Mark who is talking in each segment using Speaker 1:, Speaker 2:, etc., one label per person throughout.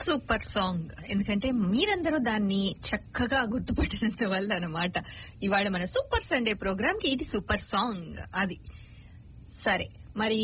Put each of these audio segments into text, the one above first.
Speaker 1: super song ఎందుకంటే మీరందరూ దాన్ని చక్కగా గుర్తుపట్టినంత వల్ల అనమాట ఇవాళ మన సూపర్ సండే ప్రోగ్రామ్ కి ఇది సూపర్ సాంగ్ అది సరే మరి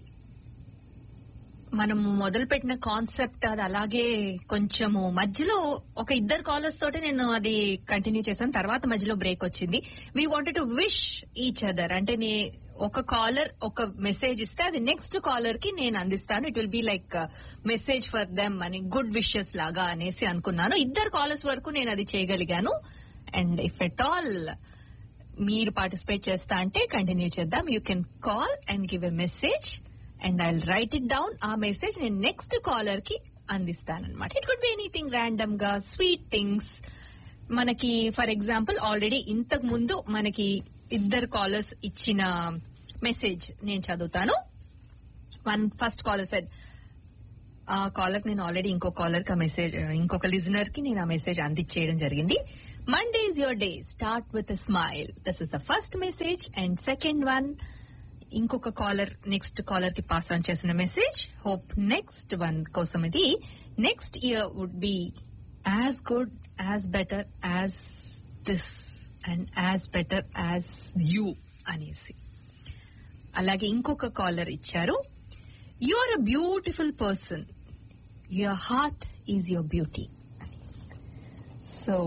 Speaker 1: మనం మొదలు పెట్టిన కాన్సెప్ట్ అది అలాగే కొంచెము మధ్యలో ఒక ఇద్దరు కాలర్స్ తోటి నేను అది కంటిన్యూ చేశాను తర్వాత మధ్యలో బ్రేక్ వచ్చింది we wanted to wish each other అంటే నే ఒక కాలర్ ఒక మెసేజ్ ఇస్తే అది నెక్స్ట్ కాలర్ కి నేను అందిస్తాను it will be like message for them అని గుడ్ విషెస్ లాగా అనేసి అనుకున్నాను ఇద్దరు కాలర్స్ వరకు నేను అది చేయగలిగాను అండ్ ఇఫ్ ఎట్ ఆల్ మీరు పార్టిసిపేట్ చేస్తా అంటే కంటిన్యూ చేద్దాం you can call and give a message and I write it down ఆ మెసేజ్ నేను నెక్స్ట్ కాలర్ కి అందిస్తానన్నమాట it could be anything random గా స్వీట్ థింగ్స్ మనకి ఫర్ ఎగ్జాంపుల్ ఆల్రెడీ ఇంతకు ముందు మనకి ఇద్దరు కాలర్స్ ఇచ్చిన మెసేజ్ నేను చదువుతాను వన్ ఫస్ట్ కాలర్ సెడ్ ఆ కాలర్ నేను ఆల్రెడీ ఇంకో కాలర్ కి మెసేజ్ ఇంకొక లిజనర్ కి నేను ఆ మెసేజ్ అందించేయడం జరిగింది Monday is your day start with smile this is the first message and second one ఇంకొక కాలర్ నెక్స్ట్ కాలర్ కి పాస్ ఆన్ చేసిన మెసేజ్ హోప్ నెక్స్ట్ వన్ కోసం ఇది next year would be as good as better as this and as better as you అనేసి అలాగే ఇంకొక caller ఇచ్చారు you are a beautiful person your heart is your beauty so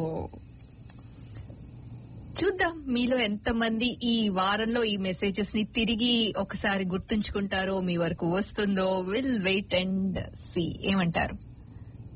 Speaker 1: చూద్దాం మీలో ఎంతమంది ఈ వారంలో ఈ మెసేజెస్ ని తిరిగి ఒకసారి గుర్తుంచుకుంటారో మీ వరకు వస్తుందో విల్ వెయిట్ అండ్ సి ఏమంటారు